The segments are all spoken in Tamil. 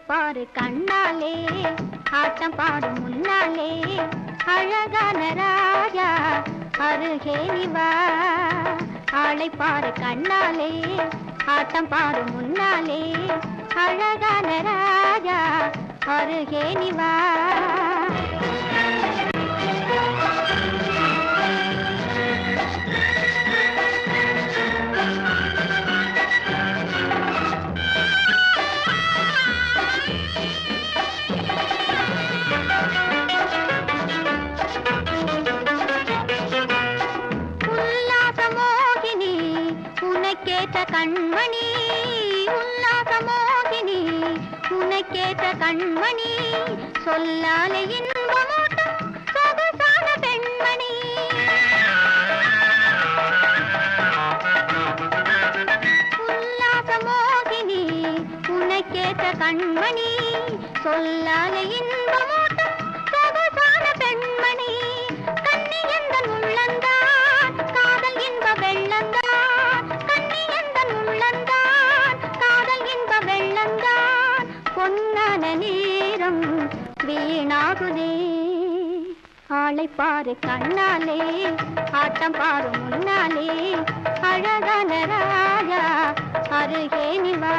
பாரு கண்ணாலே ஆட்டம் பாடும் முன்னாலே அழகான ராஜா அருகே நீ வா ஆளை பாரு கண்ணாலே ஆட்டம் பாடும் முன்னாலே அழகான ராஜா அருகே நீ வா உல்லாச மோகினி உனக்கேற்ற கண்மணி உல்லாச மோகினி உனக்கேற்ற கண்மணி சொல்லாலே இன்பமூட்டும் சொகுசான பெண்மணி உல்லாச மோகினி உனக்கேற்ற கண்மணி சொல்லாலே இன்பமூட்டும் சொகுசான பெண்மணி கண்ணி எந்த உள்ளந்தான் காதல் இன்ப வெள்ளந்தான் கண்ணி எந்த உள்ளந்தான் காதல் இன்ப வெள்ளந்தான் பொன்னான நேரம் வீணாகுதே ஆளை பாரு கண்ணாலே ஆட்டம் பாரு முன்னாலே அழகான ராஜா அருகே நீ வா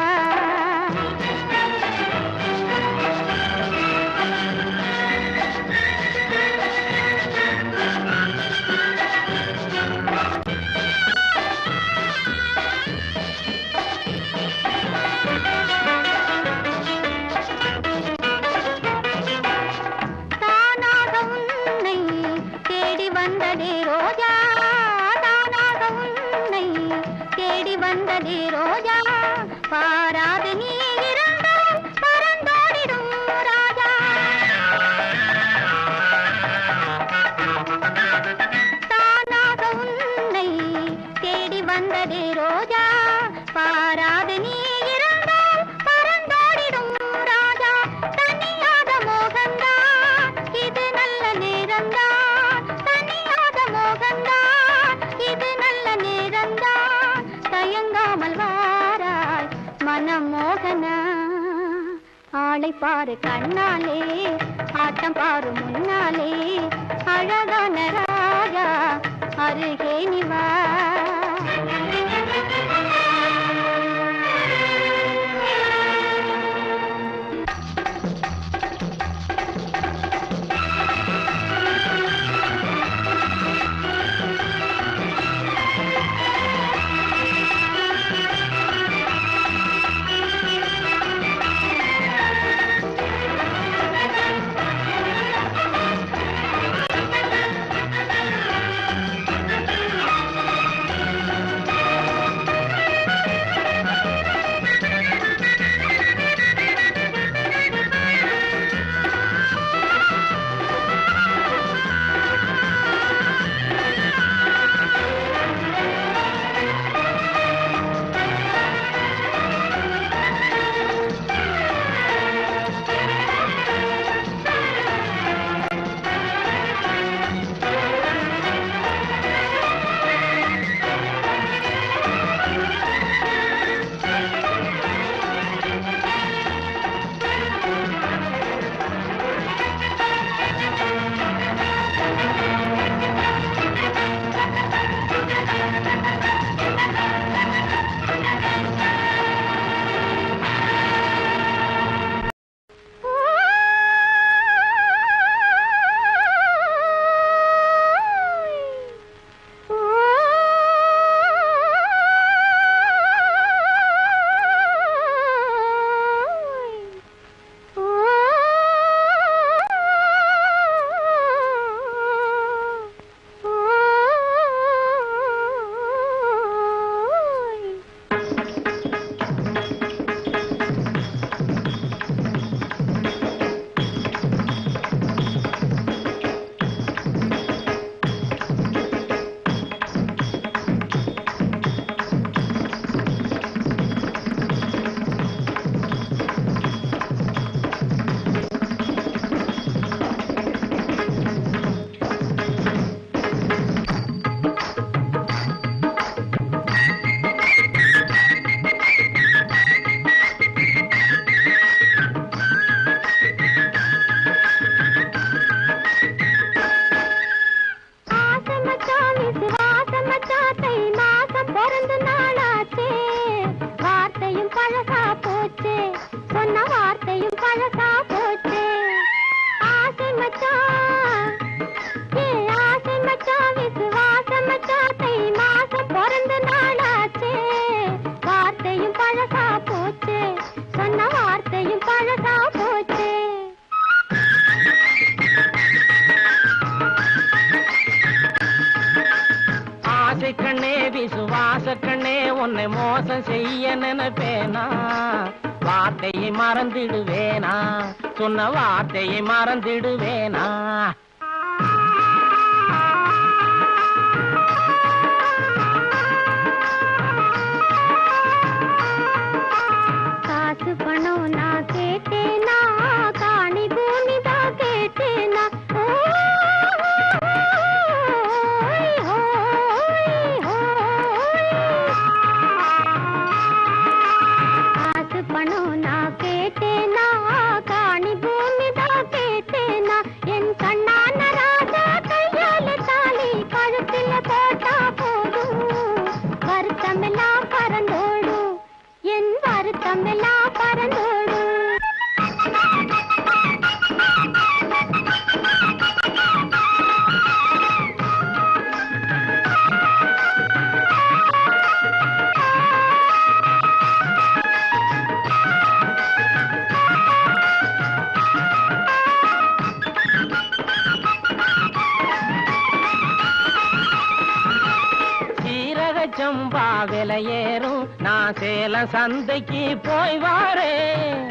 தானாக உன்னை தேடி வந்ததே ரோஜா தானாக உன்னை தேடி வந்ததே ரோஜா பாராது நீ இருந்தால் பறந்தோடிடும் ராஜா தானாக உன்னை தேடி வந்ததே ரோஜா பாராது நீ இருந்தால் பறந்தோடிடும் ராஜா தனியாத மோகந்தான் இது நல்ல நேரம்தான் தனியாத மோகந்தான் இது நல்ல நேரம்தான் தயங்காமல் வாராய் மனம் மோகனா ஆளை பாரு கண்ணாலே ஆட்டம் பாரு முன்னாலே அழகான ராஜா அருகே நீ வா வார்த்தையும் பழசா போச்சு சொன்ன வார்த்தையும் பழசா போச்சு ஆசை மச்சான் ஏ ஆசை மச்சான் விசுவாசம் மச்சான் தை மாசம் பிறந்த நாளாச்சே வார்த்தையும் பழசா போச்சு சொன்ன வார்த்தையும் பழசா போச்சு ஆசை கண்ணே விசுவாச கண்ணே உன்னை மோசம் செய்ய நினைப்பேனா வார்த்தையை மறந்திடுவேனா சொன்ன வார்த்தையை மறந்திடுவேனா காசு பணம் நான் கேட்டேனா காணி பூமி தான் கேட்டேனா ஓய், ஓய், ஓய். காசு பணம் நான் கேட்டேனா காணி பூமி தான் கேட்டேனா என் கண்ணான ராஜா கையால தாலி கழுத்துல போட்டா போதும் வருத்தமெல்லாம் பறந்தோடும் என் வருத்தமெல்லாம் பறந்தோடும் சீரக சம்பா விலையேறும் நான் சேலம் சந்தைக்கு போய் வாரேன்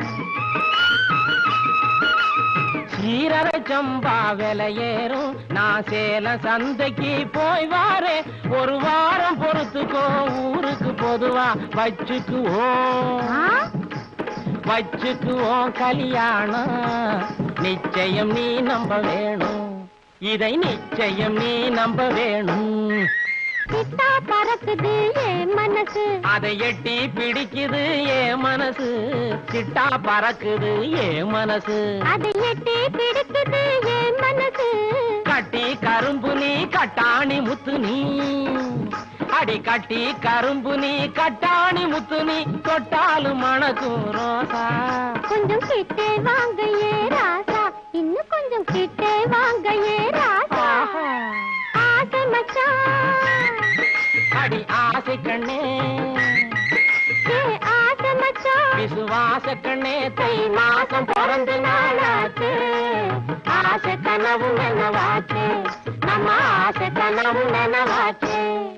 சீரக சம்பா விலையேறும் நான் சேலம் சந்தைக்கு போய் வாரேன் ஒரு வாரம் பொறுத்துக்கோ ஊருக்கு பொதுவா வச்சுக்குவோம் ஆ? வச்சுக்குவோம் கல்யாணம் நிச்சயம் நீ நம்ப வேணும் இதை நிச்சயம் நீ நம்ப வேணும் சிட்டா பறக்குது என் மனசு அதை எட்டி பிடிக்குது ஏ மனசு சிட்டா பறக்குது ஏ மனசு அதை எட்டி பிடிக்குது என் மனசு கட்டி கரும்பு நீ கட்டாணி முத்து நீ அடி கட்டி கரும்பு நீ கட்டாணி முத்து நீ தொட்டாலும் மணக்கும் ரோசா கொஞ்சம் கிட்டே வாங்க ஏ ராசா இன்னும் கொஞ்சம் கிட்டே வாங்க ஏ ராசா ஆசை மச்சான் அடி ஆசை கண்ணே ஏ ஆசை மச்சான் விசுவாச கண்ணே தை மாசம் பிறந்த நாளாச்சு ஆசை கனவு நனவாச்சு நம்ம ஆசை கனவு நனவாச்சு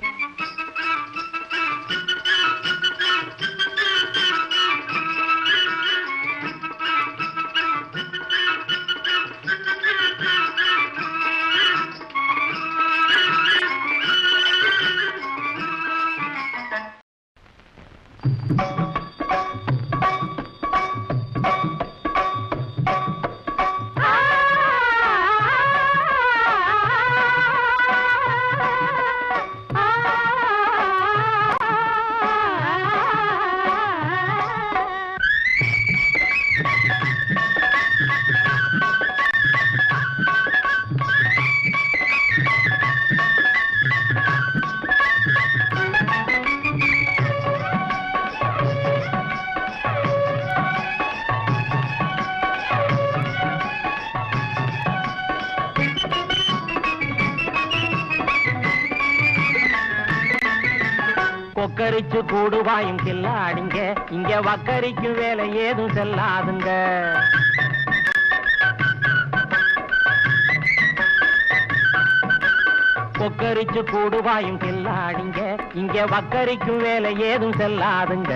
கொக்கரிச்சு கூடுவாயும் கில்லாடிங்க இங்க வக்கரிக்கும் வேலை ஏதும் செல்லாதுங்க கொக்கரிச்சு கூடுவாயும் கில்லாடிங்க இங்க வக்கரிக்கும் வேலை ஏதும் செல்லாதுங்க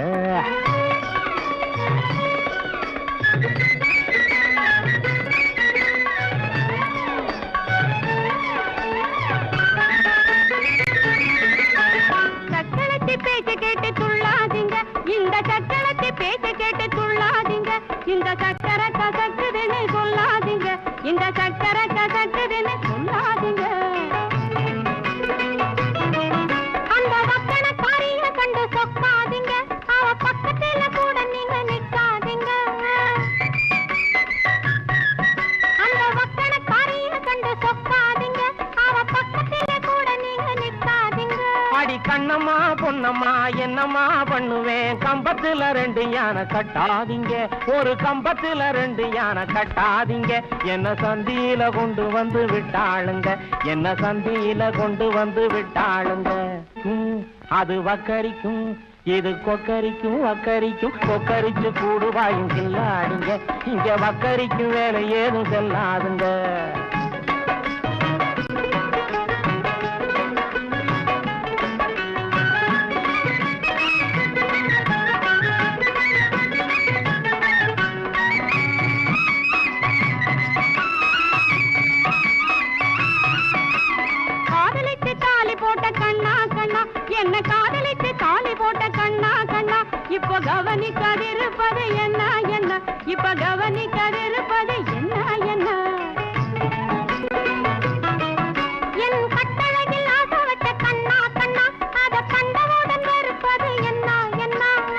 சக்களத்தி பேச்ச கேட்டு துள்ளாதீங்க இந்த சக்களத்தி பேச்ச கேட்டு துள்ளாதீங்க இந்த சக்கரை கசக்குதுன்னு சொல்லாதீங்க இந்த சக்கரை கசக்குதுன்னு சொல்லாதீங்க அந்த வக்கன காரிய கண்டு சொக்காதீங்க அவ பக்கத்துல கூட நீங்க நிக்காதீங்க அந்த வக்கன காரிய கண்டு சொக்காதீங்க அவ பக்கத்துல கூட நீங்க நிக்காதீங்க அடி கண்ணம்மா பொன்னம்மா என்னம்மா பண்ணுவேன் கம்பத்துல ரெண்டு யானை கட்டாதீங்க ஒரு கம்பத்துல ரெண்டு யானை கட்டாதீங்க என்ன சந்தியில கொண்டு வந்து விட்டாளுங்க என்ன சந்தியில கொண்டு வந்து விட்டாளுங்க ம், அது வக்கரிக்கும் இது கொக்கரிக்கும் வக்கரிக்கும் கொக்கரிச்சு கூடுவாயும் கில்லாடுங்க இங்க வக்கரிக்கும் வேலை ஏதும் செல்லாதுங்க காதலித்து தாலி போட்ட கண்ணா கண்ணா என்ன காதலித்து தாலி போட்ட கண்ணா கண்ணா இப்ப கவனிக்காதிருப்பது என்ன என்ன இப்ப கவனிக்காதிருப்பது என்ன என்ன என் கட்டழகில் ஆசை வச்ச கண்ணா கண்ணா அத கண்டவுடன் வெறுப்பது என்ன என்ன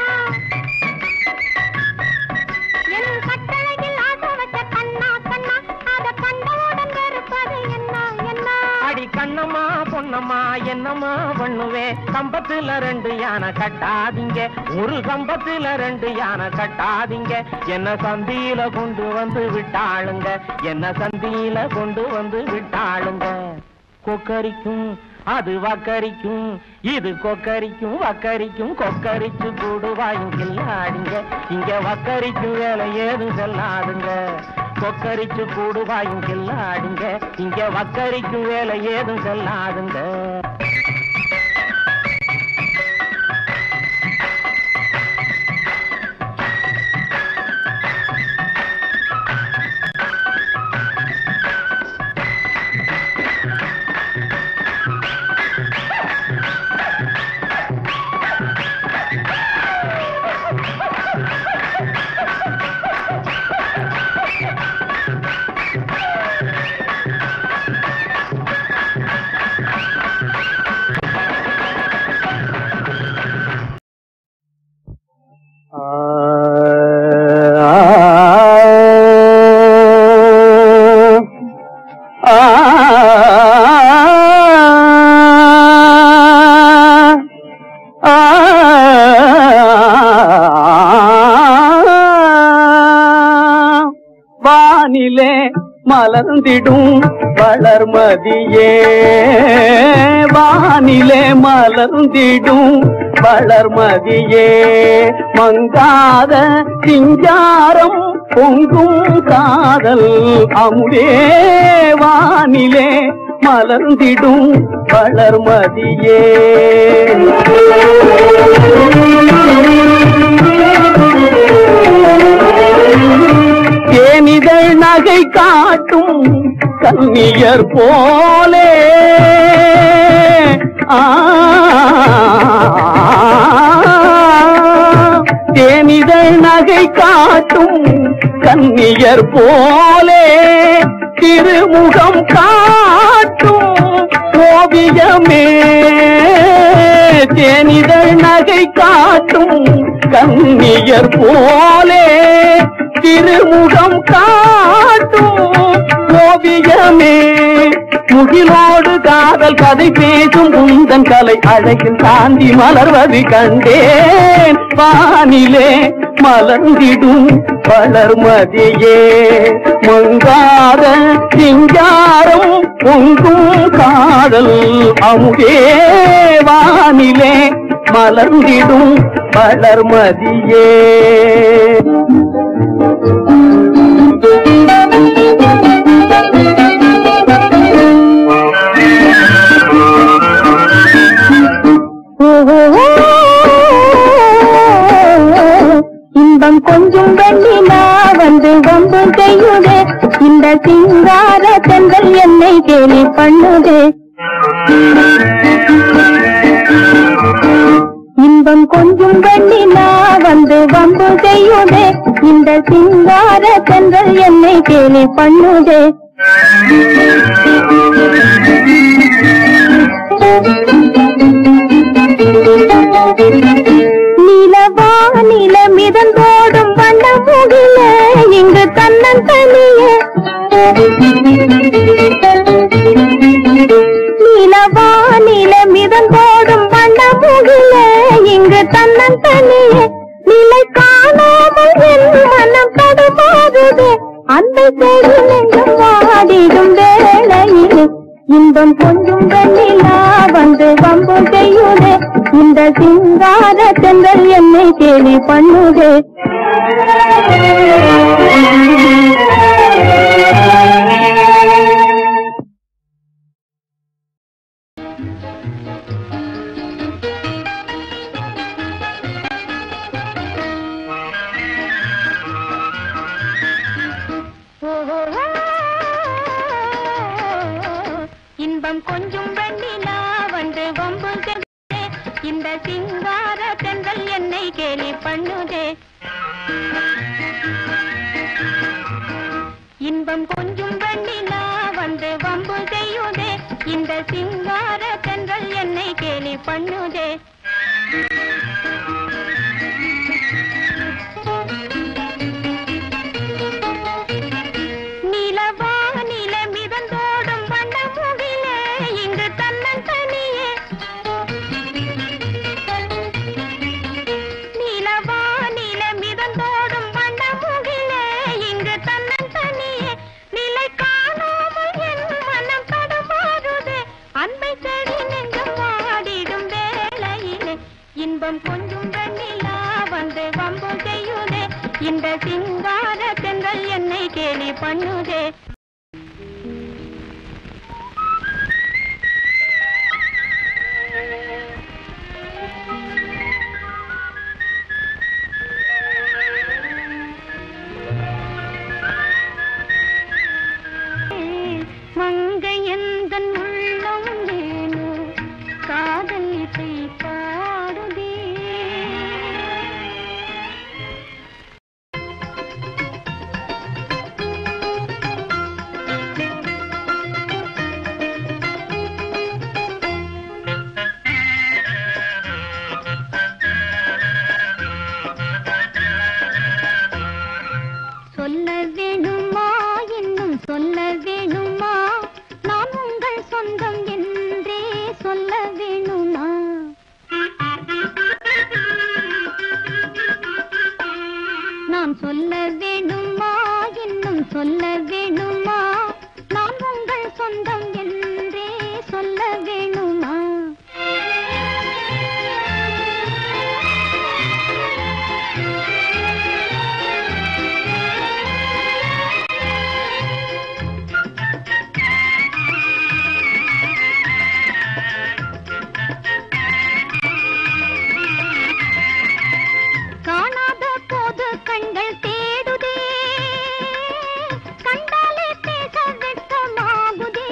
என் கட்டழகில் ஆசை வச்ச கண்ணா கண்ணா அத கண்டவுடன் வெறுப்பது என்ன என்ன அடி கண்ணம்மா பொன்னம்மா என்னம்மா பண்ணுவேன் கம்பத்துல ரெண்டு யானை கட்டாதீங்க ஒரு கம்பத்துல ரெண்டு யானை கட்டாதீங்க என்ன சந்தியில கொண்டு வந்து விட்டாளுங்க என்ன சந்தியில கொண்டு வந்து விட்டாளுங்க கொக்கரிக்கும் அது வக்கரிக்கும் இது கொக்கரிக்கும் வக்கரிக்கும் கொக்கரிச்சு கூடுவாயும் கில்லாடுங்க இங்க வக்கரிக்கும் வேலை ஏதும் செல்லாதுங்க கொக்கரிச்சு கூடுவாயும் கில்லாடுங்க இங்க வக்கரிக்கும் வேலை ஏதும் செல்லாதுங்க வானிலே மலர்ந்திடும் வளர்மதியே வானிலே மலர்ந்திடும் வளர்மதியே மங்காத சிங்காரம் பொங்கும் காதல் அமுதே வானிலே மலர்ந்திடும் வளர்மதியே தேனிதழ் நகை காட்டும் கன்னியர் போலே ஆ தேனிதழ் நகை காட்டும் கன்னியர் போலே திருமுகம் காட்டும் ஓவியமே தேனிதழ் நகை காட்டும் கன்னியர் போலே திருமுகம் காட்டும் ஓவியமே முகிலோடு காதல் கதை பேசும் உந்தன் கலை அழகில் சாந்தி மலர்வது கண்டேன் வானிலே மலர்ந்திடும் வளர்மதியே மங்காத சிங்காரம் பொங்கும் காதல் அமுதே வானிலே மலர்ந்திடும் வளர்மதியே இன்பம் கொஞ்சம் வெண்ணிலா வந்து வம்பு செய்யுதே இந்த சிங்கார தென்றல் என்னை கேலி பண்ணுதே இன்பம் கொஞ்சம் வெண்ணிலா வந்து வம்பு செய்யுதே இந்த சிங்கார தென்றல் என்னை கேலி பண்ணுதே நீலவா நில மிதந்தோடும் வண்ண முகில இங்கு தன்னன் தனியே நீலவா நில மிதந்தோடும் வண்ண முகில இங்கு தன்னந்தனியே நிலை காணாமல் என் மனம் தடுமாறுதே அன்பை தேடி நெஞ்சம் வாடிடும் வேளையிலே இன்பம் கொஞ்சம் வெண்ணிலா வந்து வம்பு செய்யுதே இந்த சிங்கார தென்றல் என்னை கேலி பண்ணுதே இன்பம் கொஞ்சம் வெண்ணிலா வந்து வம்பு செய்தே இந்த சிங்கார தென்றல் என்னை கேலி பண்ணுதே இன்பம் கொஞ்சம் வெண்ணிலா வந்து வம்பு செய்யுதே இந்த சிங்கார தென்றல் என்னை கேலி பண்ணுதே நிலவா நில மிதந்தோடும் வண்ணமுகிலே இங்கு தன்னந்தனியே நிலவா நில மிதந்தோடும் வண்ணமுகிலே இங்கு தன்னந்தனியே நிலை காணாமல் என் மனம் தடுமாறுதே அன்பை தேடி நெஞ்சம் வாடிடும் வேளையிலே இன்பம் கொஞ்சம் வெண்ணிலா வந்து வம்பு செய்யுதே இந்த சிங்கார தென்றல் என்னை கேலி பண்ணுதே மங்கையந்தன் உள்ளம் ஏனோ காதல் இசை பாடுதே சொல்ல வேணுமா இன்னும் சொல்ல வேணுமா நான் உங்கள் சொந்தம் என்றே சொல்ல வேணுமா நான் சொல்ல வேணுமா இன்னும் சொல்ல வேணுமா நான் உங்கள் சொந்தம் என்றே சொல்ல வேணுமா காணாத போது கண்கள் தேடுதே கண்டாலே பேச வெட்கமாகுதே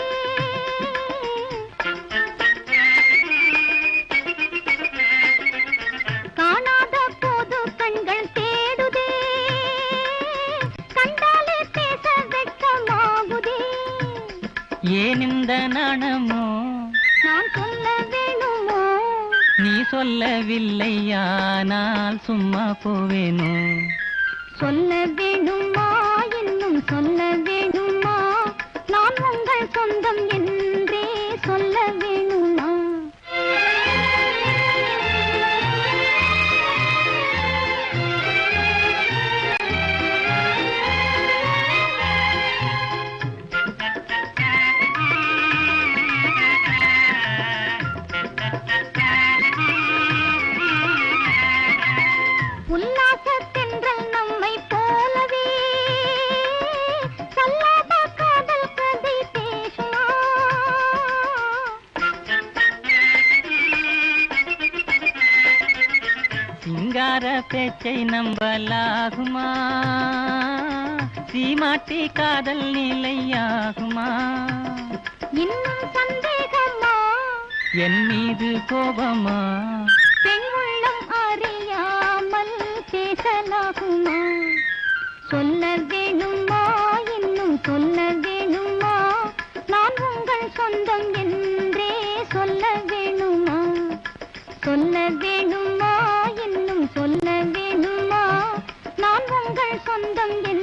காணாத போது கண்கள் தேடுதே கண்டாலே பேச வெட்கமாகுதே ஏன் இந்த நாணமோ நான் சொல்ல வேணுமோ நீ சொல்லவில்லையானால் சும்மா போவேனோ சொல்ல வேணுமா இன்னும் சொல்ல வேணுமா நான் உங்கள் சொந்தம் என்றே சொல்ல வேணுமா உல்லாசத்தென்றல் நம்மை போலவே சொல்லாத காதல் கதை பேசுமா சிங்கார பேச்சை நம்பலாகுமா சீமாட்டி காதல் நிலையாகுமா இன்னும் சந்தேகமா என் மீது கோபமா பெண் உள்ளம் அறியாமல் பேசலாகுமா சொல்ல வேணுமா இன்னும் சொல்ல வேணுமா நான் உங்கள் சொந்தம் என்றே சொல்ல வேணுமா சொல்ல வேணுமா இன்னும் சொல்ல வேணுமா நான் உங்கள் சொந்தம்